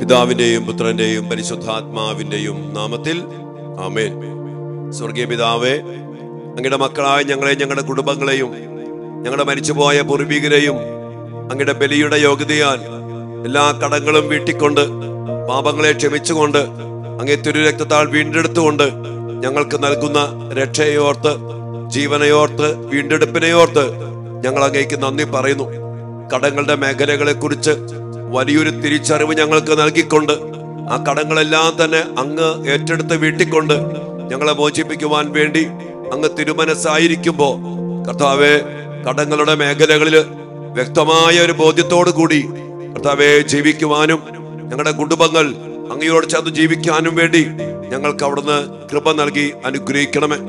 പിതാവിന്റെയും പുത്രന്റെയും പരിശുദ്ധാത്മാവിന്റെയും നാമത്തിൽ ആമേൻ സ്വർഗീയ പിതാവേ അങ്ങയുടെ മക്കളായ ഞങ്ങളെ ഞങ്ങളുടെ കുടുംബങ്ങളെയും ഞങ്ങളുടെ മരിച്ചുപോയ പൂർവികരെയും അങ്ങയുടെ ബലിയുടെ യോഗ്യതയാൽ എല്ലാ കടങ്ങളും വീട്ടിക്കൊണ്ട് പാപങ്ങളെ ക്ഷമിച്ചുകൊണ്ട് അങ്ങേ തിരുരക്തത്താൽ വീണ്ടെടുത്തുകൊണ്ട് ഞങ്ങൾക്ക് നൽകുന്ന രക്ഷയോർത്ത് ജീവനയോർത്ത് വീണ്ടെടുപ്പിനെയോർത്ത് ഞങ്ങൾ അങ്ങേക്ക് നന്ദി പറയുന്നു കടങ്ങളുടെ മേഖലകളെ കുറിച്ച് വലിയൊരു തിരിച്ചറിവ് ഞങ്ങൾക്ക് നൽകിക്കൊണ്ട് ആ കടങ്ങളെല്ലാം തന്നെ അങ്ങ് ഏറ്റെടുത്ത് വീട്ടിക്കൊണ്ട് ഞങ്ങളെ മോചിപ്പിക്കുവാൻ വേണ്ടി അങ്ങ് തിരുമനസ്സായിരിക്കുമ്പോ കർത്താവെ കടങ്ങളുടെ മേഖലകളിൽ വ്യക്തമായ ഒരു ബോധ്യത്തോടു കൂടി കർത്താവെ ജീവിക്കുവാനും ഞങ്ങളുടെ കുടുംബങ്ങൾ അങ്ങയോട് ചേർന്ന് ജീവിക്കാനും വേണ്ടി ഞങ്ങൾക്ക് അവിടുന്ന് കൃപ നൽകി അനുഗ്രഹിക്കണമേ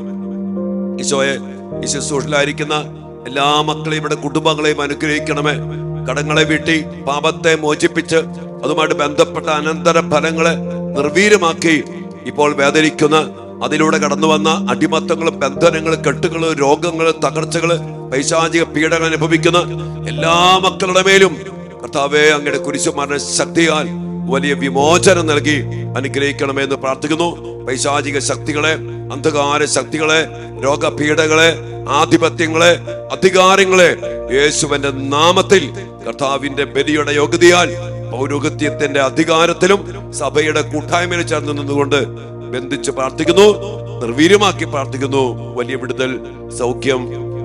ഈശോയെ ഈ ശുശ്രൂഷയിലായിരിക്കുന്ന എല്ലാ മക്കളെയും ഇവിടെ കുടുംബങ്ങളെയും അനുഗ്രഹിക്കണമേ കടങ്ങളെ വീട്ടി പാപത്തെ മോചിപ്പിച്ച് അതുമായിട്ട് ബന്ധപ്പെട്ട അനന്തര ഫലങ്ങളെ നിർവീര്യമാക്കി ഇപ്പോൾ വേദനിക്കുന്ന അതിലൂടെ കടന്നു വന്ന അടിമത്തങ്ങളും ബന്ധനങ്ങളും കെട്ടുകള് രോഗങ്ങള് തകർച്ചകള് പൈശാചിക പീഡനം അനുഭവിക്കുന്ന എല്ലാ മക്കളുടെ മേലും കർത്താവെ അങ്ങയുടെ കുരിശുമാരുടെ ശക്തിയാൽ വലിയ വിമോചനം നൽകി അനുഗ്രഹിക്കണമെന്ന് പ്രാർത്ഥിക്കുന്നു പൈശാചിക ശക്തികളെ അന്ധകാര ശക്തികളെ രോഗപീഠകളെ ആധിപത്യങ്ങളെ അധികാരങ്ങളെ യേശുവിന്റെ നാമത്തിൽ കർത്താവിന്റെ ബലിയുടെ യോഗ്യതയാൽ പൗരോഗത്യത്തിന്റെ അധികാരത്തിലും സഭയുടെ കൂട്ടായ്മയിൽ ചേർന്ന് നിന്നുകൊണ്ട് ബന്ധിച്ച് പ്രാർത്ഥിക്കുന്നു നിർവീര്യമാക്കി പ്രാർത്ഥിക്കുന്നു വലിയ വിടുതൽ സൗഖ്യം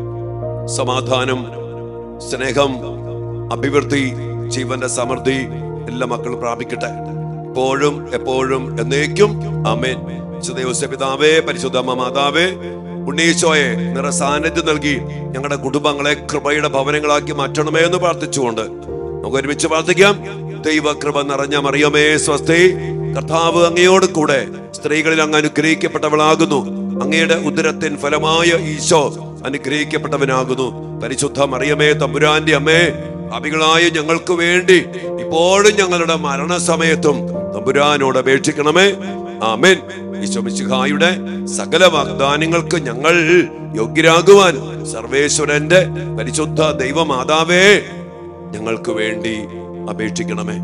സമാധാനം സ്നേഹം അഭിവൃദ്ധി ജീവന്റെ സമൃദ്ധി എല്ലാ മക്കളും പ്രാപിക്കട്ടെ എപ്പോഴും എപ്പോഴും എന്നേക്കും അമേൻ വിശുദ്ധ പിതാവേ പരിശുദ്ധ അമ്മ മാതാവേ ഉണ്ണീശോയെ നിറ സാന്നിധ്യം നൽകി ഞങ്ങളുടെ കുടുംബങ്ങളെ കൃപയുടെ ഭവനങ്ങളാക്കി മാറ്റണമേ എന്ന് പ്രാർത്ഥിച്ചുകൊണ്ട് നമുക്ക് ഒരുമിച്ച് പ്രാർത്ഥിക്കാം ദൈവകൃപ നിറഞ്ഞ മറിയമേ സ്വസ്തി കർത്താവ് അങ്ങയോട് കൂടെ സ്ത്രീകളിൽ അങ്ങ് അനുഗ്രഹിക്കപ്പെട്ടവളാകുന്നു അങ്ങയുടെ ഉദരത്തിൻ ഫലമായ ഈശോ അനുഗ്രഹിക്കപ്പെട്ടവനാകുന്നു പരിശുദ്ധ മറിയമേ തമ്പുരാന്റെ അമ്മേ അഭികളായ ഞങ്ങൾക്ക് വേണ്ടി ഇപ്പോഴും ഞങ്ങളുടെ മരണസമയത്തും തമ്പുരാനോട് അപേക്ഷിക്കണമേ ആമേൻ ഈശോമിശിഹായുടെ സകല വാഗ്ദാനങ്ങൾക്ക് ഞങ്ങൾ യോഗ്യരാകുവാൻ സർവേശ്വരന്റെ പരിശുദ്ധ ദൈവമാതാവേ ഞങ്ങൾക്ക് വേണ്ടി അപേക്ഷിക്കണമേ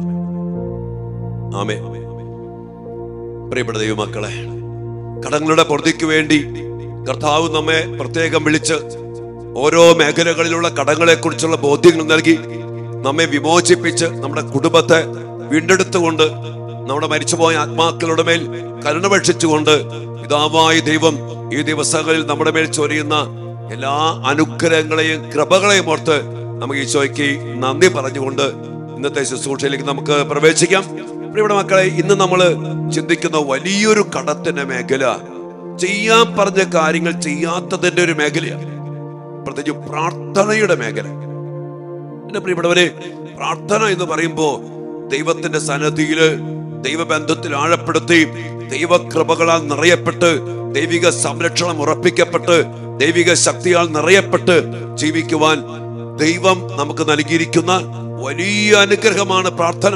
ആമേ പ്രിയപ്പെട്ട ദൈവമക്കളെ കടങ്ങളുടെ പൊറുതിക്ക് വേണ്ടി കർത്താവ് നമ്മെ പ്രത്യേകം വിളിച്ച് ഓരോ മേഖലകളിലുള്ള കടങ്ങളെ കുറിച്ചുള്ള ബോധ്യങ്ങൾ നൽകി നമ്മെ വിമോചിപ്പിച്ച് നമ്മുടെ കുടുംബത്തെ വീണ്ടെടുത്തുകൊണ്ട് നമ്മുടെ മരിച്ചുപോയ ആത്മാക്കളുടെ മേൽ കരുണപേക്ഷിച്ചുകൊണ്ട് പിതാവായ ദൈവം ഈ ദിവസങ്ങളിൽ നമ്മുടെ മേൽ ചൊരിയുന്ന എല്ലാ അനുഗ്രഹങ്ങളെയും കൃപകളെയും ഓർത്ത് നമുക്ക് ഈശോയ്ക്ക് നന്ദി പറഞ്ഞുകൊണ്ട് ഇന്നത്തെ ശുശ്രൂഷയിലേക്ക് നമുക്ക് പ്രവേശിക്കാം പ്രിയപ്പെട്ട മക്കളെ ഇന്ന് നമ്മൾ ചിന്തിക്കുന്ന വലിയൊരു കടത്തിന്റെ മേഖല ചെയ്യാൻ പറഞ്ഞ കാര്യങ്ങൾ ചെയ്യാത്തതിന്റെ ഒരു മേഖലയാണ് പ്രത്യേകിച്ച് പ്രാർത്ഥനയുടെ മേഖല എന്റെ പ്രിയപ്പെട്ടവരെ പ്രാർത്ഥന എന്ന് പറയുമ്പോ ദൈവത്തിന്റെ സന്നദ്ധിയില് ദൈവബന്ധത്തിൽ ആഴപ്പെടുത്തി ദൈവകൃപകളാൽ നിറയപ്പെട്ട് ദൈവിക സംരക്ഷണം ഉറപ്പിക്കപ്പെട്ട് ദൈവിക ശക്തിയാൽ നിറയപ്പെട്ട് ജീവിക്കുവാൻ ദൈവം നമുക്ക് നൽകിയിരിക്കുന്ന വലിയ അനുഗ്രഹമാണ് പ്രാർത്ഥന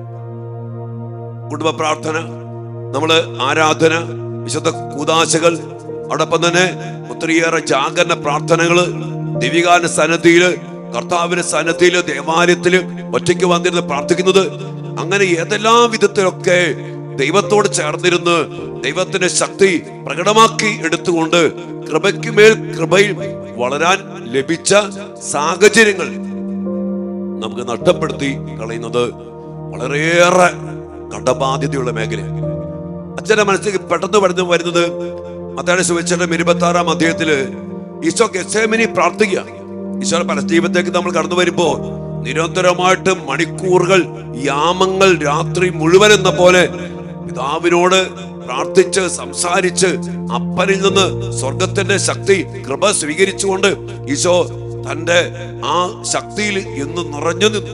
കുടുംബ പ്രാർത്ഥന നമ്മള് ആരാധന വിശുദ്ധ കൂതാശകൾ അതോടൊപ്പം തന്നെ ഒത്തിരിയേറെ ജാഗരണ പ്രാർത്ഥനകള് ദിവികാന സന്നദ്ധിയില് കർത്താവിന്റെ സന്നദ്ധിയില് ദേവാലയത്തില് ഒറ്റയ്ക്ക് വന്നിരുന്ന് പ്രാർത്ഥിക്കുന്നത് അങ്ങനെ ഏതെല്ലാം വിധത്തിലൊക്കെ ദൈവത്തോട് ചേർന്നിരുന്ന് ദൈവത്തിന്റെ ശക്തി പ്രകടമാക്കി എടുത്തുകൊണ്ട് കൃപയ്ക്ക് മേൽ കൃപയിൽ വളരാൻ ലഭിച്ച സാഹചര്യങ്ങൾ നമുക്ക് നഷ്ടപ്പെടുത്തി കളയുന്നത് വളരെയേറെ കടബാധ്യതയുള്ള മേഖലയാണ് അച്ഛന്റെ മനസ്സിലേക്ക് പെട്ടെന്ന് പറഞ്ഞു വരുന്നത് അതാണ് സുവിച്ചന്റെ ഇരുപത്തി ആറാം അധ്യായത്തില് ഈശോ ഗെസേമിനി പ്രാർത്ഥിക്കുക ഈശോയുടെ പരസ്ജീവത്തേക്ക് നമ്മൾ കടന്നു വരുമ്പോ നിരന്തരമായിട്ട് മണിക്കൂറുകൾ യാമങ്ങൾ രാത്രി മുഴുവൻ എന്ന പോലെ പിതാവിനോട് പ്രാർത്ഥിച്ച് സംസാരിച്ച് അപ്പനിൽ നിന്ന് സ്വർഗത്തിന്റെ ശക്തി കൃപ സ്വീകരിച്ചുകൊണ്ട് ഈശോ തന്റെ ആ ശക്തിയിൽ ഇന്ന് നിറഞ്ഞു നിന്നു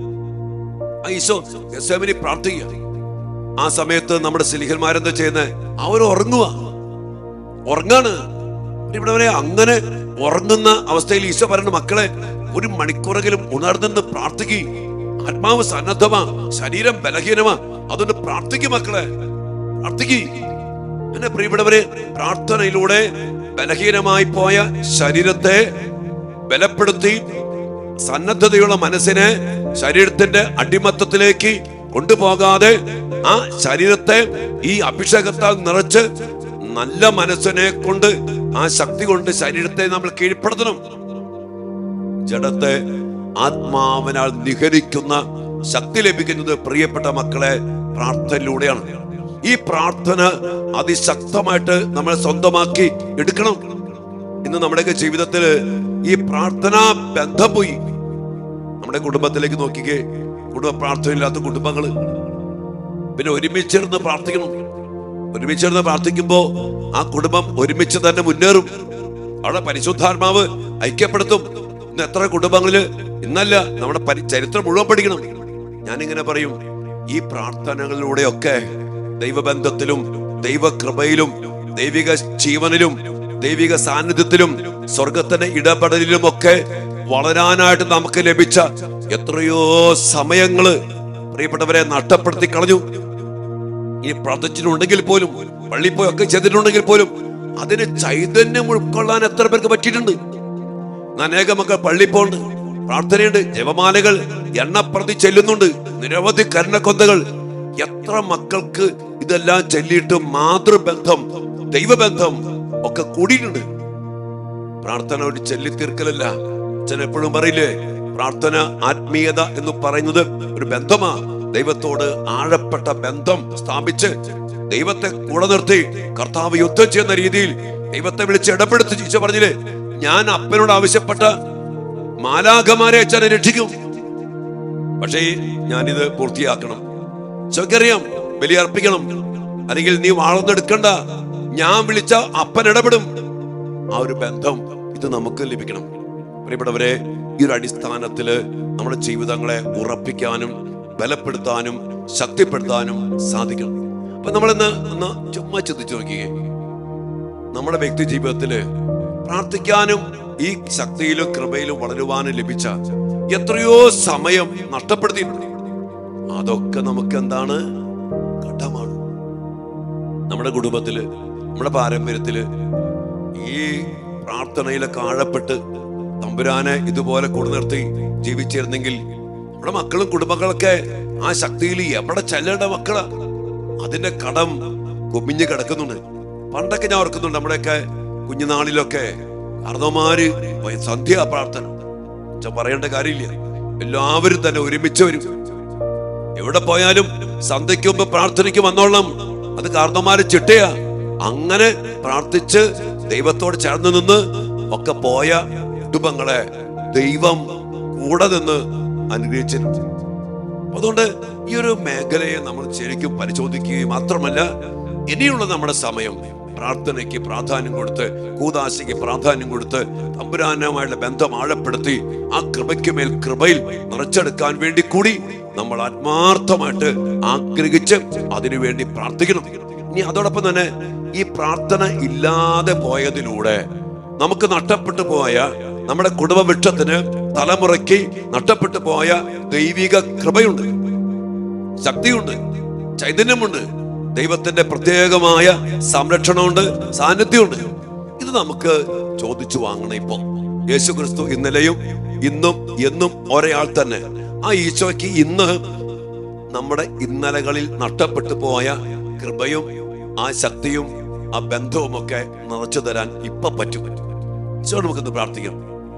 ആ ഈശോ ഗെസേമിനി പ്രാർത്ഥിക്കുക ആ സമയത്ത് നമ്മുടെ സിലിഹന്മാരെന്താ ചെയ്യുന്നത് അവർ ഉറങ്ങുക ഉറങ്ങാണ് ഇവിടെ അങ്ങനെ ഉറങ്ങുന്ന അവസ്ഥയിൽ ഈശോ പറയുന്ന മക്കളെ ഒരു മണിക്കൂറെങ്കിലും ഉണർന്നെന്ന് പ്രാർത്ഥിക്കി ആത്മാവ് സന്നദ്ധമാ ശരീരം ബലഹീനമാ അതുകൊണ്ട് പ്രാർത്ഥിക്കും മക്കളെ പ്രാർത്ഥിക്കി എന്നെ പ്രിയപ്പെട്ടവരെ പ്രാർത്ഥനയിലൂടെ ബലഹീനമായി പോയ ശരീരത്തെ ബലപ്പെടുത്തി സന്നദ്ധതയുള്ള മനസ്സിനെ ശരീരത്തിന്റെ അടിമത്തത്തിലേക്ക് കൊണ്ടുപോകാതെ ആ ശരീരത്തെ ഈ അഭിഷേകത്താൽ നിറച്ച് നല്ല മനസ്സിനെ കൊണ്ട് ആ ശക്തി കൊണ്ട് ശരീരത്തെ നമ്മൾ കീഴ്പ്പെടുത്തണം ജഡത്തെ ആത്മാവിനാൽ നിഹരിക്കുന്ന ശക്തി ലഭിക്കുന്നത് പ്രിയപ്പെട്ട മക്കളെ പ്രാർത്ഥനയിലൂടെയാണ് ഈ പ്രാർത്ഥന അതിശക്തമായിട്ട് നമ്മൾ സ്വന്തമാക്കി എടുക്കണം ഇന്ന് നമ്മുടെയൊക്കെ ജീവിതത്തിൽ ഈ പ്രാർത്ഥന ബന്ധം പോയി നമ്മുടെ കുടുംബത്തിലേക്ക് നോക്കിക്കേ കുടുംബ പ്രാർത്ഥനയില്ലാത്ത കുടുംബങ്ങള് പിന്നെ ഒരുമിച്ചിരുന്ന് പ്രാർത്ഥിക്കണം ഒരുമിച്ചിരുന്ന് പ്രാർത്ഥിക്കുമ്പോ ആ കുടുംബം ഒരുമിച്ച് തന്നെ മുന്നേറും അവിടെ പരിശുദ്ധാത്മാവ് ഐക്യപ്പെടുത്തും ഇന്ന് എത്ര കുടുംബങ്ങളില് ഇന്നല്ല നമ്മുടെ പരി- ചരിത്രം മുഴുവൻ പഠിക്കണം ഞാനിങ്ങനെ പറയും ഈ പ്രാർത്ഥനകളിലൂടെയൊക്കെ ദൈവബന്ധത്തിലും ദൈവകൃപയിലും ദൈവിക ജീവനിലും ദൈവിക സാന്നിധ്യത്തിലും സ്വർഗത്തിന്റെ ഇടപെടലിലും ഒക്കെ വളരാനായിട്ട് നമുക്ക് ലഭിച്ച എത്രയോ സമയങ്ങള് പ്രിയപ്പെട്ടവരെ നഷ്ടപ്പെടുത്തി കളഞ്ഞു ഈ പ്രാർത്ഥിച്ചിട്ടുണ്ടെങ്കിൽ പോലും പള്ളിയിൽ പോയി ഒക്കെ ചെയ്തിട്ടുണ്ടെങ്കിൽ പോലും അതിന് ചൈതന്യം ഉൾക്കൊള്ളാൻ എത്ര പേർക്ക് പറ്റിയിട്ടുണ്ട് ഇന്ന് അനേകം മക്കൾ പള്ളിയിൽ പോകുന്നുണ്ട് പ്രാർത്ഥനയുണ്ട് ജപമാലകൾ എണ്ണപ്രതി ചെല്ലുന്നുണ്ട് നിരവധി കരുണക്കൊന്തകൾ എത്ര മക്കൾക്ക് ഇതെല്ലാം ചൊല്ലിയിട്ട് മാതൃബന്ധം ദൈവബന്ധം ഒക്കെ കൂടിയിട്ടുണ്ട് പ്രാർത്ഥന ഒരു ചൊല്ലി തീർക്കലല്ല അച്ഛൻ എപ്പോഴും പറയില്ലേ പ്രാർത്ഥന ആത്മീയത എന്ന് പറയുന്നത് ഒരു ബന്ധമാ ദൈവത്തോട് ആഴപ്പെട്ട ബന്ധം സ്ഥാപിച്ച് ദൈവത്തെ കൂടെ നിർത്തി കർത്താവ് യുദ്ധം ചെയ്യുന്ന രീതിയിൽ ദൈവത്തെ വിളിച്ച് ഇടപെടുത്തി ചീച്ച പറഞ്ഞില്ലേ ഞാൻ അപ്പനോട് ആവശ്യപ്പെട്ട മാലാഖമാരെ അച്ഛനെ രക്ഷിക്കും പക്ഷേ ഞാനിത് പൂർത്തിയാക്കണം ചൊക്കറിയാം ബലിയർപ്പിക്കണം അല്ലെങ്കിൽ നീ വാളൊന്നെടുക്കണ്ട ഞാൻ വിളിച്ച അപ്പൻ ഇടപെടും ആ ഒരു ബന്ധം ഇത് നമുക്ക് ലഭിക്കണം പ്രിയപ്പെട്ടവരെ ഈ ഒരു അടിസ്ഥാനത്തില് നമ്മുടെ ജീവിതങ്ങളെ ഉറപ്പിക്കാനും ബലപ്പെടുത്താനും ശക്തിപ്പെടുത്താനും സാധിക്കണം അപ്പൊ നമ്മളിന്ന് ഒന്ന് ചുമ്മാ ചിന്തിച്ചു നോക്കിയേ നമ്മുടെ വ്യക്തി ജീവിതത്തില് പ്രാർത്ഥിക്കാനും ഈ ശക്തിയിലും കൃപയിലും വളരുവാനും ലഭിച്ച എത്രയോ സമയം നഷ്ടപ്പെടുത്തിയിട്ടുണ്ട് അതൊക്കെ നമുക്ക് എന്താണ് ഘട്ടമാണ് നമ്മുടെ കുടുംബത്തില് നമ്മുടെ പാരമ്പര്യത്തില് ഈ പ്രാർത്ഥനയിലൊക്കെ ആഴപ്പെട്ട് തമ്പുരാനെ ഇതുപോലെ കൂടെ നിർത്തി ജീവിച്ചിരുന്നെങ്കിൽ നമ്മുടെ മക്കളും കുടുംബങ്ങളൊക്കെ ആ ശക്തിയിൽ എവിടെ ചെല്ലേണ്ട മക്കളാ അതിന്റെ കടം കുമിഞ്ഞ് കിടക്കുന്നുണ്ട് പണ്ടൊക്കെ ഞാൻ ഓർക്കുന്നുണ്ട് നമ്മുടെയൊക്കെ കുഞ്ഞുനാളിലൊക്കെ അർദ്ധമാര് സന്ധ്യാ പ്രാർത്ഥന പക്ഷെ പറയേണ്ട കാര്യമില്ല എല്ലാവരും തന്നെ ഒരുമിച്ച് വരും എവിടെ പോയാലും സന്ധ്യയ്ക്ക് മുമ്പ് പ്രാർത്ഥനയ്ക്ക് വന്നോളണം അത് കാരണന്മാര് ചിട്ടയാ അങ്ങനെ പ്രാർത്ഥിച്ച് ദൈവത്തോട് ചേർന്ന് നിന്ന് ഒക്കെ പോയ കുടുംബങ്ങളെ ദൈവം കൂടെ നിന്ന് അനുഗ്രഹിച്ചിട്ടുണ്ട് അതുകൊണ്ട് ഈ ഒരു മേഖലയെ നമ്മൾ ശരിക്കും പരിശോധിക്കുകയും മാത്രമല്ല ഇനിയുള്ള നമ്മുടെ സമയം പ്രാർത്ഥനയ്ക്ക് പ്രാധാന്യം കൊടുത്ത് കൂതാശയ്ക്ക് പ്രാധാന്യം കൊടുത്ത് തമ്പുരാനുമായുള്ള ബന്ധം ആഴപ്പെടുത്തി ആ കൃപയ്ക്ക് മേൽ കൃപയിൽ നിറച്ചെടുക്കാൻ വേണ്ടി കൂടി നമ്മൾ ആത്മാർത്ഥമായിട്ട് ആഗ്രഹിച്ച് അതിനുവേണ്ടി പ്രാർത്ഥിക്കണം ഇനി അതോടൊപ്പം തന്നെ ഈ പ്രാർത്ഥന ഇല്ലാതെ പോയതിലൂടെ നമുക്ക് നഷ്ടപ്പെട്ടു പോയ നമ്മുടെ കുടുംബവൃക്ഷത്തിന് തലമുറയ്ക്ക് നഷ്ടപ്പെട്ടു പോയ ദൈവിക കൃപയുണ്ട് ശക്തിയുണ്ട് ചൈതന്യമുണ്ട് ദൈവത്തിന്റെ പ്രത്യേകമായ സംരക്ഷണമുണ്ട് സാന്നിധ്യമുണ്ട് ഇത് നമുക്ക് ചോദിച്ചു വാങ്ങണം ഇപ്പൊ യേശു ക്രിസ്തു ഇന്നലെയും ഇന്നും എന്നും ഒരേയാൾ തന്നെ ആ ഈശോയ്ക്ക് ഇന്ന് നമ്മുടെ ഇന്നലകളിൽ നഷ്ടപ്പെട്ടു പോയ കൃപയും ആ ശക്തിയും ആ ബന്ധവും ഒക്കെ നിറച്ചു തരാൻ ഇപ്പൊ പറ്റും ഈശോയോട് നമുക്കിന്ന് പ്രാർത്ഥിക്കാം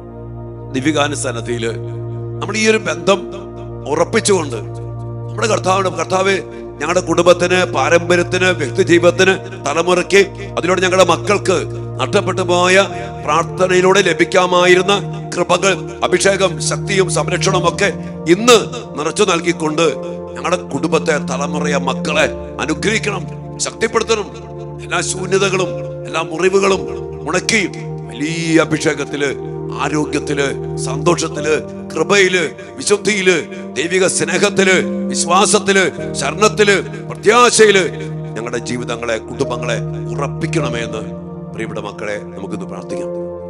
ദിവ്യകാനുസന്നതിയില് നമ്മൾ ഈ ഒരു ബന്ധം ഉറപ്പിച്ചുകൊണ്ട് നമ്മുടെ കർത്താവിന്റെ കർത്താവ് ഞങ്ങളുടെ കുടുംബത്തിന് പാരമ്പര്യത്തിന് വ്യക്തി ജീവിതത്തിന് തലമുറയ്ക്ക് അതിലൂടെ ഞങ്ങളുടെ മക്കൾക്ക് നഷ്ടപ്പെട്ടു പോയ പ്രാർത്ഥനയിലൂടെ ലഭിക്കാമായിരുന്ന കൃപകൾ അഭിഷേകം ശക്തിയും സംരക്ഷണവും ഒക്കെ ഇന്ന് നിറച്ചു നൽകിക്കൊണ്ട് ഞങ്ങളുടെ കുടുംബത്തെ തലമുറയെ മക്കളെ അനുഗ്രഹിക്കണം ശക്തിപ്പെടുത്തണം എല്ലാ ശൂന്യതകളും എല്ലാ മുറിവുകളും ഉണക്കി വലിയ അഭിഷേകത്തില് ആരോഗ്യത്തില് സന്തോഷത്തില് കൃപയില് വിശുദ്ധിയില് ദൈവിക സ്നേഹത്തില് വിശ്വാസത്തില് ശരണത്തില് പ്രത്യാശയില് ഞങ്ങളുടെ ജീവിതങ്ങളെ കുടുംബങ്ങളെ ഉറപ്പിക്കണമേ എന്ന് പ്രിയപ്പെട്ട മക്കളെ നമുക്കിന്ന് പ്രാർത്ഥിക്കാം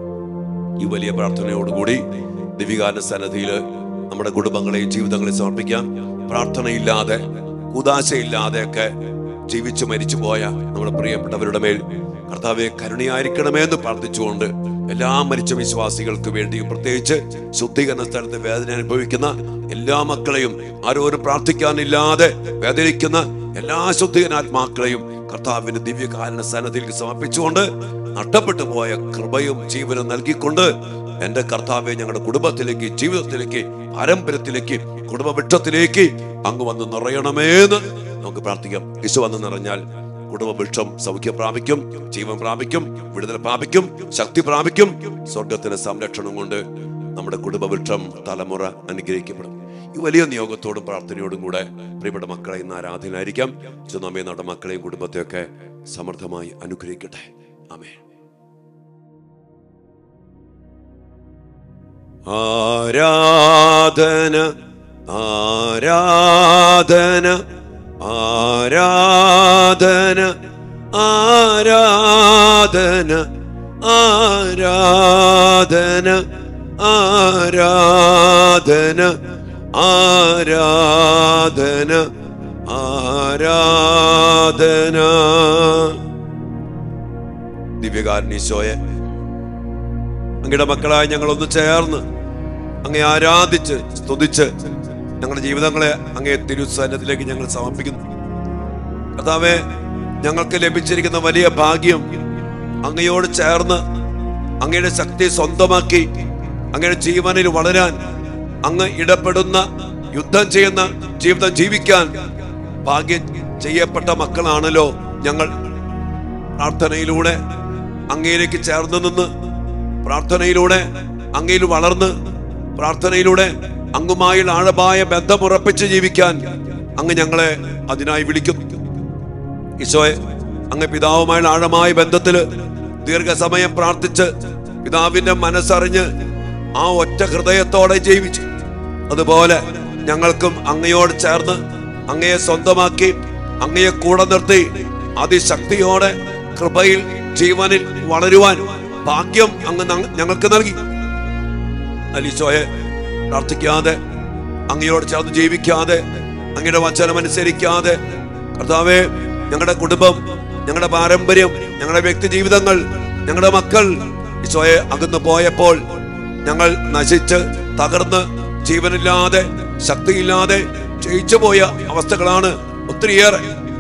ഈ വലിയ പ്രാർത്ഥനയോടുകൂടി ദിവികാന സന്നദ്ധിയില് നമ്മുടെ കുടുംബങ്ങളെയും ജീവിതങ്ങളെയും സമർപ്പിക്കാം പ്രാർത്ഥനയില്ലാതെ ഉദാശയില്ലാതെ ഒക്കെ ജീവിച്ചു മരിച്ചു പോയ നമ്മുടെ പ്രിയപ്പെട്ടവരുടെ മേൽ കർത്താവെ കരുണയായിരിക്കണമേ എന്ന് പ്രാർത്ഥിച്ചുകൊണ്ട് എല്ലാ മരിച്ച വിശ്വാസികൾക്ക് വേണ്ടിയും പ്രത്യേകിച്ച് ശുദ്ധീകരണ സ്ഥലത്ത് വേദന അനുഭവിക്കുന്ന എല്ലാ മക്കളെയും ആരോരും പ്രാർത്ഥിക്കാനില്ലാതെ വേദനിക്കുന്ന എല്ലാ ശുദ്ധീകരണാത്മാക്കളെയും കർത്താവിന്റെ ദിവ്യകാരണ സന്നദ്ധിയിലേക്ക് സമർപ്പിച്ചുകൊണ്ട് നഷ്ടപ്പെട്ടു പോയ കൃപയും ജീവനും നൽകിക്കൊണ്ട് എന്റെ കർത്താവെ ഞങ്ങളുടെ കുടുംബത്തിലേക്ക് ജീവിതത്തിലേക്ക് പാരമ്പര്യത്തിലേക്ക് കുടുംബവൃക്ഷത്തിലേക്ക് അങ്ങ് വന്ന് നിറയണമേന്ന് നമുക്ക് പ്രാർത്ഥിക്കാം യേശു വന്ന് നിറഞ്ഞാൽ കുടുംബവൃക്ഷം സൗഖ്യം പ്രാപിക്കും ജീവൻ പ്രാപിക്കും വിടുതൽ പ്രാപിക്കും ശക്തി പ്രാപിക്കും സ്വർഗത്തിന്റെ സംരക്ഷണം കൊണ്ട് നമ്മുടെ കുടുംബവൃക്ഷം തലമുറ അനുഗ്രഹിക്കപ്പെടും ഈ വലിയ നിയോഗത്തോടും പ്രാർത്ഥനയോടും കൂടെ പ്രിയപ്പെട്ട മക്കളെ ഇന്ന് ആരാധനായിരിക്കാം നമ്മെ നമ്മുടെ മക്കളെയും കുടുംബത്തെയൊക്കെ സമർത്ഥമായി അനുഗ്രഹിക്കട്ടെ ആമേ ആരാധന ആരാധന ആരാധന ആരാധന ആരാധന ആരാധന ആരാധന ആരാധന ദിവ്യകാരണീശോയെ അങ്ങയുടെ മക്കളായ ഞങ്ങളൊന്ന് ചേർന്ന് അങ്ങേ ആരാധിച്ച് സ്തുതിച്ച് ഞങ്ങളുടെ ജീവിതങ്ങളെ അങ്ങേ തിരുസന്നത്തിലേക്ക് ഞങ്ങൾ സമർപ്പിക്കുന്നു കർത്താവെ ഞങ്ങൾക്ക് ലഭിച്ചിരിക്കുന്ന വലിയ ഭാഗ്യം അങ്ങയോട് ചേർന്ന് അങ്ങയുടെ ശക്തി സ്വന്തമാക്കി അങ്ങയുടെ ജീവനിൽ വളരാൻ അങ്ങ് ഇടപെടുന്ന യുദ്ധം ചെയ്യുന്ന ജീവിതം ജീവിക്കാൻ ഭാഗ്യം ചെയ്യപ്പെട്ട മക്കളാണല്ലോ ഞങ്ങൾ പ്രാർത്ഥനയിലൂടെ അങ്ങയിലേക്ക് ചേർന്ന് നിന്ന് പ്രാർത്ഥനയിലൂടെ അങ്ങയിൽ വളർന്ന് പ്രാർത്ഥനയിലൂടെ അങ്ങുമായി ആഴമായ ബന്ധമുറപ്പിച്ച് ജീവിക്കാൻ അങ്ങ് ഞങ്ങളെ അതിനായി വിളിക്കുന്നു ഈശോയെ അങ്ങ് പിതാവുമായുള്ള ആഴമായ ബന്ധത്തില് ദീർഘസമയം പ്രാർത്ഥിച്ച് പിതാവിന്റെ മനസ്സറിഞ്ഞ് ആ ഒറ്റ ഹൃദയത്തോടെ ജീവിച്ചു അതുപോലെ ഞങ്ങൾക്കും അങ്ങയോട് ചേർന്ന് അങ്ങയെ സ്വന്തമാക്കി അങ്ങയെ കൂടെ നിർത്തി അതിശക്തിയോടെ കൃപയിൽ ജീവനിൽ വളരുവാൻ ഭാഗ്യം അങ്ങ് ഞങ്ങ- ഞങ്ങൾക്ക് നൽകി അലീശോയെ പ്രാർത്ഥിക്കാതെ അങ്ങയോട് ചേർന്ന് ജീവിക്കാതെ അങ്ങയുടെ വചനം അനുസരിക്കാതെ കർത്താവെ ഞങ്ങളുടെ കുടുംബം ഞങ്ങളുടെ പാരമ്പര്യം ഞങ്ങളുടെ വ്യക്തി ജീവിതങ്ങൾ ഞങ്ങളുടെ മക്കൾ ഈശോയെ അകന്നു പോയപ്പോൾ ഞങ്ങൾ നശിച്ച് തകർന്ന് ജീവനില്ലാതെ ശക്തിയില്ലാതെ ക്ഷയിച്ചു പോയ അവസ്ഥകളാണ് ഒത്തിരിയേറെ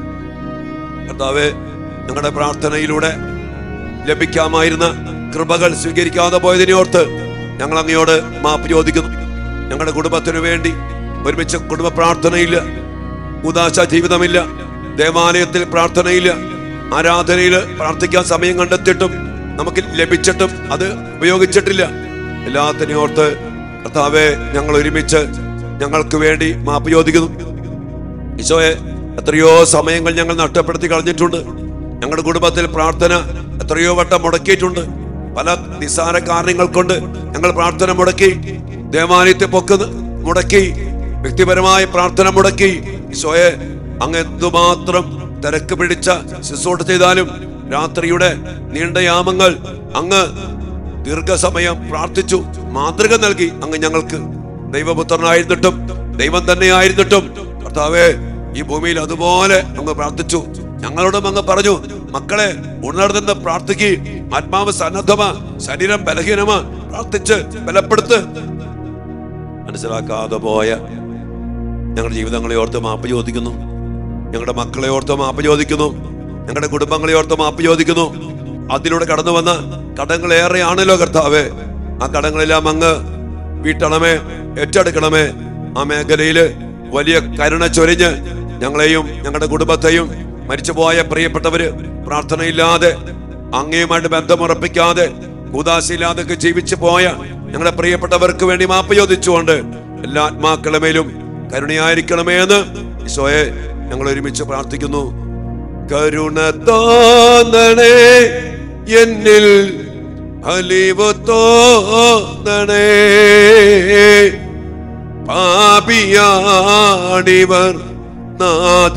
കർത്താവെ ഞങ്ങളുടെ പ്രാർത്ഥനയിലൂടെ ലഭിക്കാമായിരുന്ന കൃപകൾ സ്വീകരിക്കാതെ പോയതിനെ ഓർത്ത് ഞങ്ങൾ അങ്ങയോട് മാപ്പ് ചോദിക്കുന്നു ഞങ്ങളുടെ കുടുംബത്തിനു വേണ്ടി ഒരുമിച്ച് കുടുംബ പ്രാർത്ഥനയില്ല ഉദാശ ജീവിതമില്ല ദേവാലയത്തിൽ പ്രാർത്ഥനയില്ല ആരാധനയിൽ പ്രാർത്ഥിക്കാൻ സമയം കണ്ടെത്തിയിട്ടും നമുക്ക് ലഭിച്ചിട്ടും അത് ഉപയോഗിച്ചിട്ടില്ല എല്ലാത്തിനെയും ഓർത്ത് കർത്താവെ ഞങ്ങൾ ഒരുമിച്ച് ഞങ്ങൾക്ക് വേണ്ടി മാപ്പ് ചോദിക്കുന്നു ഈശോയെ എത്രയോ സമയങ്ങൾ ഞങ്ങൾ നഷ്ടപ്പെടുത്തി കളഞ്ഞിട്ടുണ്ട് ഞങ്ങളുടെ കുടുംബത്തിൽ പ്രാർത്ഥന എത്രയോ വട്ടം മുടക്കിയിട്ടുണ്ട് പല നിസ്സാര കാരണങ്ങൾ കൊണ്ട് ഞങ്ങൾ പ്രാർത്ഥന മുടക്കി ദേവാലയത്തെ പൊക്ക് മുടക്കി വ്യക്തിപരമായ പ്രാർത്ഥന മുടക്കി ഈശോയെ അങ്ങ് എന്തുമാത്രം തിരക്ക് പിടിച്ച ശുശ്രൂഷ ചെയ്താലും രാത്രിയുടെ നീണ്ട യാമങ്ങൾ അങ്ങ് ദീർഘസമയം പ്രാർത്ഥിച്ചു മാതൃക നൽകി അങ്ങ് ഞങ്ങൾക്ക് ദൈവപുത്രനായിരുന്നിട്ടും ദൈവം തന്നെയായിരുന്നിട്ടും കർത്താവേ ഈ ഭൂമിയിൽ അതുപോലെ അങ്ങ് പ്രാർത്ഥിച്ചു ഞങ്ങളോടും അങ്ങ് പറഞ്ഞു മക്കളെ ഉണർന്ന് പ്രാർത്ഥിക്ക് ആത്മാവ് സന്നദ്ധമാ ശരീരം ബലഹീനമാ പ്രാർത്ഥിച്ച് ബലപ്പെടുത്ത് മനസ്സിലാക്കാതെ പോയ ഞങ്ങളുടെ ജീവിതങ്ങളെ ഓർത്ത് മാപ്പ് ചോദിക്കുന്നു ഞങ്ങളുടെ മക്കളെ ഓർത്ത് മാപ്പ് ചോദിക്കുന്നു ഞങ്ങളുടെ കുടുംബങ്ങളെ ഓർത്ത് മാപ്പ് ചോദിക്കുന്നു അതിലൂടെ കടന്നു വന്ന കടങ്ങൾ ഏറെയാണല്ലോ കർത്താവേ ആ കടങ്ങളെല്ലാം അങ്ങ് വീട്ടണമേ ഏറ്റെടുക്കണമേ ആ മേഖലയില് വലിയ കരുണ ചൊരിഞ്ഞ് ഞങ്ങളെയും ഞങ്ങളുടെ കുടുംബത്തെയും മരിച്ചുപോയ പ്രിയപ്പെട്ടവര് പ്രാർത്ഥനയില്ലാതെ അങ്ങയുമായിട്ട് ബന്ധമുറപ്പിക്കാതെ കൂതാശയില്ലാതൊക്കെ ജീവിച്ചു പോയ ഞങ്ങളുടെ പ്രിയപ്പെട്ടവർക്ക് വേണ്ടി മാപ്പ് ചോദിച്ചുകൊണ്ട് എല്ലാ ആത്മാക്കളുടെ മേലും കരുണയായിരിക്കണമേ എന്ന് ഈശോയെ ഞങ്ങൾ ഒരുമിച്ച് പ്രാർത്ഥിക്കുന്നു കരുണ തോന്നണേ എന്നിൽ അലിവ് തോന്നണേ പാപിയാണിവർ നാഥ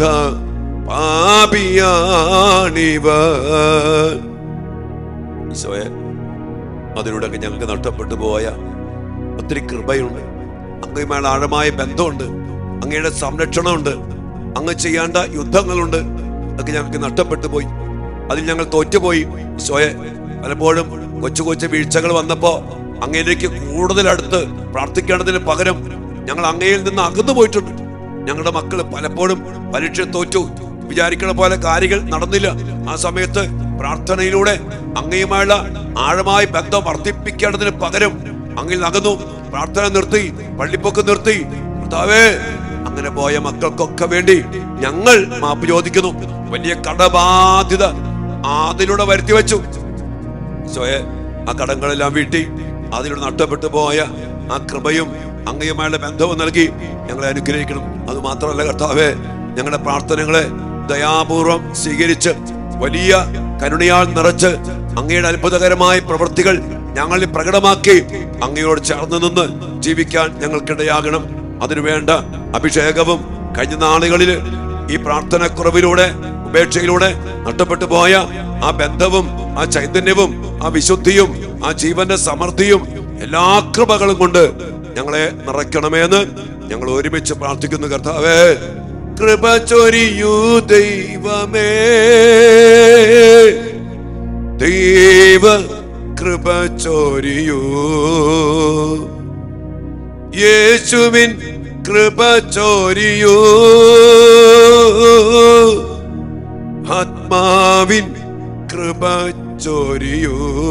പാപിയാണിവർ ഈശോയെ അതിലൂടെയൊക്കെ ഞങ്ങൾക്ക് നഷ്ടപ്പെട്ടു പോയ ഒത്തിരി കൃപയുണ്ട് അങ്ങയുമായുള്ള ആഴമായ ബന്ധമുണ്ട് അങ്ങയുടെ സംരക്ഷണമുണ്ട് അങ്ങ് ചെയ്യേണ്ട യുദ്ധങ്ങളുണ്ട് അതൊക്കെ ഞങ്ങൾക്ക് നഷ്ടപ്പെട്ടു പോയി അതിൽ ഞങ്ങൾ തോറ്റുപോയി ഈശോയെ പലപ്പോഴും കൊച്ചു കൊച്ചു വീഴ്ചകൾ വന്നപ്പോ അങ്ങയിലേക്ക് കൂടുതൽ അടുത്ത് പ്രാർത്ഥിക്കേണ്ടതിന് പകരം ഞങ്ങൾ അങ്ങയിൽ നിന്ന് അകന്നു പോയിട്ടുണ്ട് ഞങ്ങളുടെ മക്കൾ പലപ്പോഴും പരീക്ഷ തോറ്റു വിചാരിക്കണ പോലെ കാര്യങ്ങൾ നടന്നില്ല ആ സമയത്ത് പ്രാർത്ഥനയിലൂടെ അങ്ങയുമായുള്ള ആഴമായ ബന്ധം വർദ്ധിപ്പിക്കേണ്ടതിന് പകരം അങ്ങിൽ അകന്നു പ്രാർത്ഥന നിർത്തി പള്ളിപ്പൊക്കെ നിർത്തി കർത്താവേ അങ്ങനെ പോയ മക്കൾക്കൊക്കെ വേണ്ടി ഞങ്ങൾ മാപ്പ് ചോദിക്കുന്നു വലിയ കടബാധ്യത അതിലൂടെ വരുത്തി വെച്ചു ഈശോയെ ആ കടങ്ങളെല്ലാം വീട്ടി അതിലൂടെ നഷ്ടപ്പെട്ടു പോയ ആ കൃപയും അങ്ങയുമായുള്ള ബന്ധവും നൽകി ഞങ്ങളെ അനുഗ്രഹിക്കണം അത് മാത്രമല്ല കർത്താവേ ഞങ്ങളുടെ പ്രാർത്ഥനകളെ ദയാപൂർവം സ്വീകരിച്ച് വലിയ കരുണയാൽ നിറച്ച് അങ്ങയുടെ അത്ഭുതകരമായ പ്രവൃത്തികൾ ഞങ്ങളിൽ പ്രകടമാക്കി അങ്ങയോട് ചേർന്ന് നിന്ന് ജീവിക്കാൻ ഞങ്ങൾക്കിടയാകണം അതിനുവേണ്ട അഭിഷേകവും കഴിഞ്ഞ നാളുകളിൽ ഈ പ്രാർത്ഥനക്കുറവിലൂടെ ഉപേക്ഷയിലൂടെ നഷ്ടപ്പെട്ടു പോയ ആ ബന്ധവും ആ ചൈതന്യവും ആ വിശുദ്ധിയും ആ ജീവന്റെ സമൃദ്ധിയും എല്ലാ കൃപകളും കൊണ്ട് ഞങ്ങളെ നിറയ്ക്കണമെന്ന് ഞങ്ങൾ ഒരുമിച്ച് പ്രാർത്ഥിക്കുന്നു കർത്താവേ കൃപ ചൊരിയൂ ദൈവമേ ദൈവ കൃപ ചൊരിയൂ യേശുവിൻ കൃപ ചൊരിയൂ ആത്മാവിൻ കൃപ ചൊരിയൂ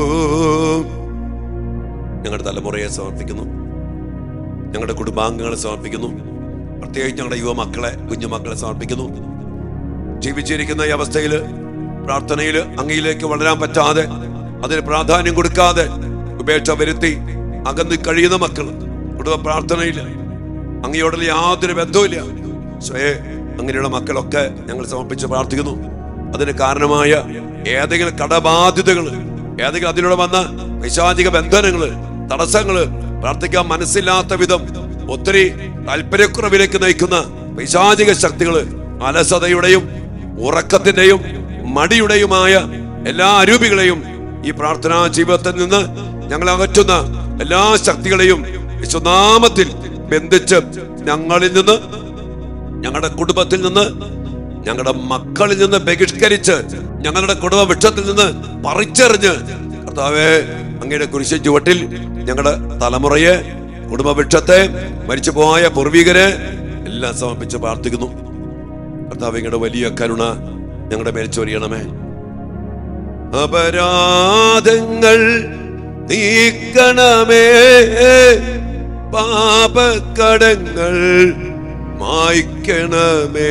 ഞങ്ങളുടെ തലമുറയെ സമർപ്പിക്കുന്നു ഞങ്ങളുടെ കുടുംബാംഗങ്ങളെ സമർപ്പിക്കുന്നു പ്രത്യേകിച്ച് ഞങ്ങളുടെ യുവമക്കളെ കുഞ്ഞുമക്കളെ സമർപ്പിക്കുന്നു ജീവിച്ചിരിക്കുന്ന ഈ അവസ്ഥയിൽ പ്രാർത്ഥനയിൽ അങ്ങയിലേക്ക് വളരാൻ പറ്റാതെ അതിന് പ്രാധാന്യം കൊടുക്കാതെ ഉപേക്ഷ വരുത്തി അകന്ന് കഴിയുന്ന മക്കൾ കുടുംബ പ്രാർത്ഥനയില്ല അങ്ങയോടുള്ള യാതൊരു ബന്ധവുമില്ല സ്വയെ അങ്ങനെയുള്ള മക്കളൊക്കെ ഞങ്ങൾ സമർപ്പിച്ച് പ്രാർത്ഥിക്കുന്നു അതിന് കാരണമായ ഏതെങ്കിലും കടബാധ്യതകൾ ഏതെങ്കിലും അതിലൂടെ വന്ന പൈശാചിക ബന്ധനങ്ങള് തടസ്സങ്ങള് പ്രാർത്ഥിക്കാൻ മനസ്സില്ലാത്ത വിധം ഒത്തിരി താല്പര്യക്കുറവിലേക്ക് നയിക്കുന്ന പൈശാചിക ശക്തികള് അലസതയുടെയും ഉറക്കത്തിന്റെയും മടിയുടെയുമായ എല്ലാ അരൂപികളെയും ഈ പ്രാർത്ഥനാ ജീവിതത്തിൽ നിന്ന് ഞങ്ങൾ അകറ്റുന്ന എല്ലാ ശക്തികളെയും വിശ്വനാമത്തിൽ ബന്ധിച്ച് ഞങ്ങളിൽ നിന്ന് ഞങ്ങളുടെ കുടുംബത്തിൽ നിന്ന് ഞങ്ങളുടെ മക്കളിൽ നിന്ന് ബഹിഷ്കരിച്ച് ഞങ്ങളുടെ കുടുംബ വൃക്ഷത്തിൽ നിന്ന് പറിച്ചെറിഞ്ഞ് കർത്താവേ അങ്ങയുടെ കുരിശൻ ചുവട്ടിൽ ഞങ്ങളുടെ തലമുറയെ കുടുംബ വൃക്ഷത്തെ മരിച്ചുപോയ പൂർവികരെ എല്ലാം സമർപ്പിച്ച് പ്രാർത്ഥിക്കുന്നു കർത്താവ് ഇങ്ങയുടെ വലിയ കരുണ ഞങ്ങളുടെ മേൽ ചൊരിയണമേ അപരാധങ്ങൾ നീക്കണമേ പാപക്കടങ്ങൾ മായ്ക്കണമേ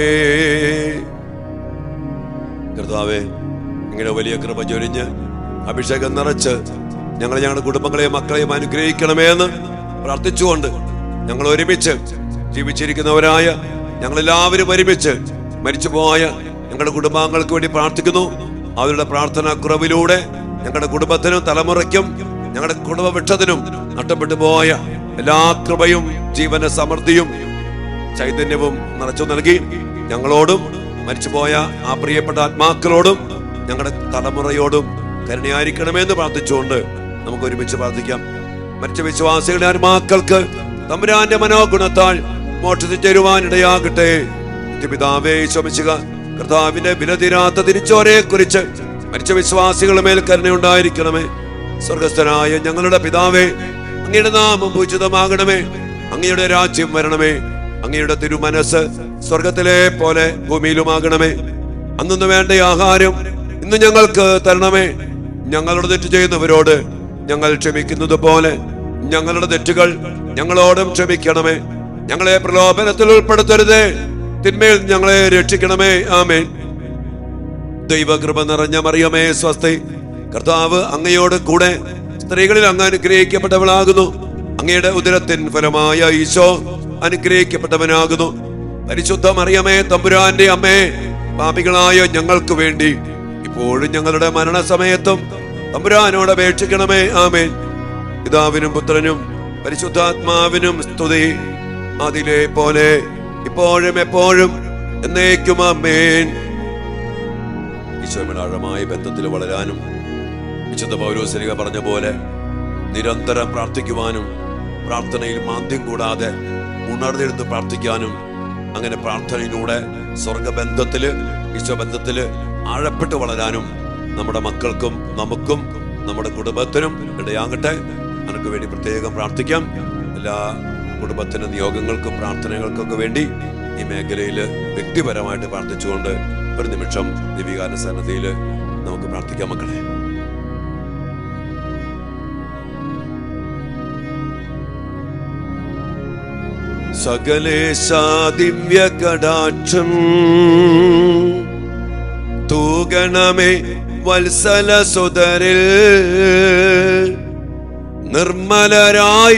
കർത്താവേ ഇങ്ങനെ വലിയ കൃപ ചൊരിഞ്ഞ് അഭിഷേകം നിറച്ച് ഞങ്ങൾ ഞങ്ങളുടെ കുടുംബങ്ങളെയും മക്കളെയും അനുഗ്രഹിക്കണമേ എന്ന് പ്രാർത്ഥിച്ചുകൊണ്ട് ഞങ്ങൾ ഒരുമിച്ച് ജീവിച്ചിരിക്കുന്നവരായ ഞങ്ങളെല്ലാവരും ഒരുമിച്ച് മരിച്ചുപോയ ഞങ്ങളുടെ കുടുംബാംഗങ്ങൾക്ക് വേണ്ടി പ്രാർത്ഥിക്കുന്നു അവരുടെ പ്രാർത്ഥന കുറവിലൂടെ ഞങ്ങളുടെ കുടുംബത്തിനും തലമുറയ്ക്കും ഞങ്ങളുടെ കുടുംബ വൃക്ഷത്തിനും നഷ്ടപ്പെട്ടു പോയ എല്ലാ കൃപയും ജീവന സമൃദ്ധിയും ചൈതന്യവും നിറച്ചു നൽകി ഞങ്ങളോടും മരിച്ചുപോയ ആ പ്രിയപ്പെട്ട ആത്മാക്കളോടും ഞങ്ങളുടെ തലമുറയോടും കരുണയായിരിക്കണമെന്ന് പ്രാർത്ഥിച്ചുകൊണ്ട് നമുക്ക് ഒരുമിച്ച് പ്രാർത്ഥിക്കാം മരിച്ച വിശ്വാസികളുടെ ആത്മാക്കൾക്ക് തമ്പുരാന്റെ മനോഗുണത്താൽ മോക്ഷത്തിൽ ചേരുവാനിടയാകട്ടെ പിതാവേ ശോമിച്ചുക കർത്താവിന്റെ വിലതിരാത്ത തിരിച്ചോരെ കുറിച്ച് മരിച്ച വിശ്വാസികളുടെ മേൽ കരുണയുണ്ടായിരിക്കണമേ സ്വർഗസ്ഥനായ ഞങ്ങളുടെ പിതാവേ അങ്ങയുടെ നാമം പൂജിതമാകണമേ അങ്ങയുടെ രാജ്യം വരണമേ അങ്ങയുടെ തിരുമനസ് സ്വർഗത്തിലെ പോലെ ഭൂമിയിലുമാകണമേ അന്നു വേണ്ട ആഹാരം ഇന്ന് ഞങ്ങൾക്ക് തരണമേ ഞങ്ങളുടെ തെറ്റ് ചെയ്യുന്നവരോട് ഞങ്ങൾ ക്ഷമിക്കുന്നത് പോലെ ഞങ്ങളുടെ തെറ്റുകൾ ഞങ്ങളോടും ക്ഷമിക്കണമേ ഞങ്ങളെ പ്രലോഭനത്തിൽ ഉൾപ്പെടുത്തരുതേ തിന്മയിൽ ഞങ്ങളെ രക്ഷിക്കണമേ ആമേൻ ദൈവകൃപ നിറഞ്ഞ മറിയമേ സ്വസ്തി കർത്താവ് അങ്ങയോട് കൂടെ സ്ത്രീകളിൽ അങ്ങ് അനുഗ്രഹിക്കപ്പെട്ടവളാകുന്നു അങ്ങയുടെ ഉദരത്തിൻ ഫലമായ ഈശോ അനുഗ്രഹിക്കപ്പെട്ടവനാകുന്നു പരിശുദ്ധ മറിയമേ തമ്പുരാന്റെ അമ്മേ പാപികളായ ഞങ്ങൾക്ക് വേണ്ടി ഇപ്പോഴും ഞങ്ങളുടെ മരണസമയത്തും തമ്പുരാനോട് അപേക്ഷിക്കണമേ ആമേൻ പിതാവിനും പുത്രനും പരിശുദ്ധാത്മാവിനും സ്തുതി അതിലെ പോലെ ഇപ്പോഴും എപ്പോഴും എന്നേക്കും ആമേൻ ഈശോയുടെ ആഴമായ ബന്ധത്തിൽ വളരാനും വിശുദ്ധ പൗരോസരിക പറഞ്ഞ പോലെ നിരന്തരം പ്രാർത്ഥിക്കുവാനും പ്രാർത്ഥനയിൽ മാന്ദ്യം കൂടാതെ ഉണർന്നെടുത്ത് പ്രാർത്ഥിക്കാനും അങ്ങനെ പ്രാർത്ഥനയിലൂടെ സ്വർഗബന്ധത്തില് ഈശോബന്ധത്തില് ആഴപ്പെട്ട് വളരാനും നമ്മുടെ മക്കൾക്കും നമുക്കും നമ്മുടെ കുടുംബത്തിനും ഇടയാകട്ടെ നിനക്ക് വേണ്ടി പ്രത്യേകം പ്രാർത്ഥിക്കാം എല്ലാ കുടുംബത്തിന്റെ നിയോഗങ്ങൾക്കും പ്രാർത്ഥനകൾക്കൊക്കെ വേണ്ടി ഈ മേഖലയിൽ വ്യക്തിപരമായിട്ട് പ്രാർത്ഥിച്ചുകൊണ്ട് ഒരു നിമിഷം ദിവികാര സന്നദ്ധയിൽ നമുക്ക് പ്രാർത്ഥിക്കാം മക്കളെ സകലേശ ദിവ്യ കടാക്ഷം തൂകണമേ വത്സല സുതരിൽ നിർമ്മലരായി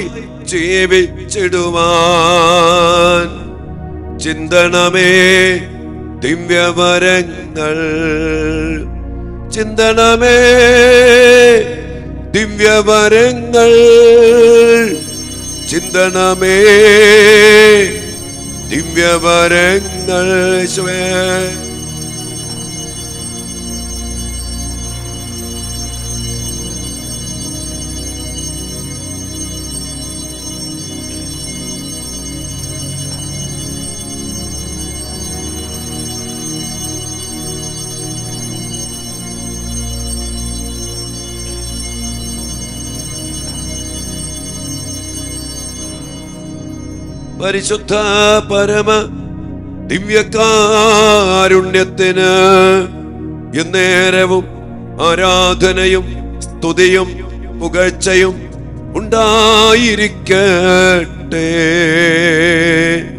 ജീവിച്ചിടുവാൻ ചിന്തണമേ ദിവ്യവരങ്ങൾ ചിന്തണമേ ദിവ്യവരങ്ങൾ ചിന്തണമേ ദിവ്യവരങ്ങൾ യേശുവേ പരിശുദ്ധ പരമ ദിവ്യകാരുണ്യത്തിന് എന്നേരവും ആരാധനയും സ്തുതിയും പുകഴ്ചയും ഉണ്ടായിരിക്കട്ടെ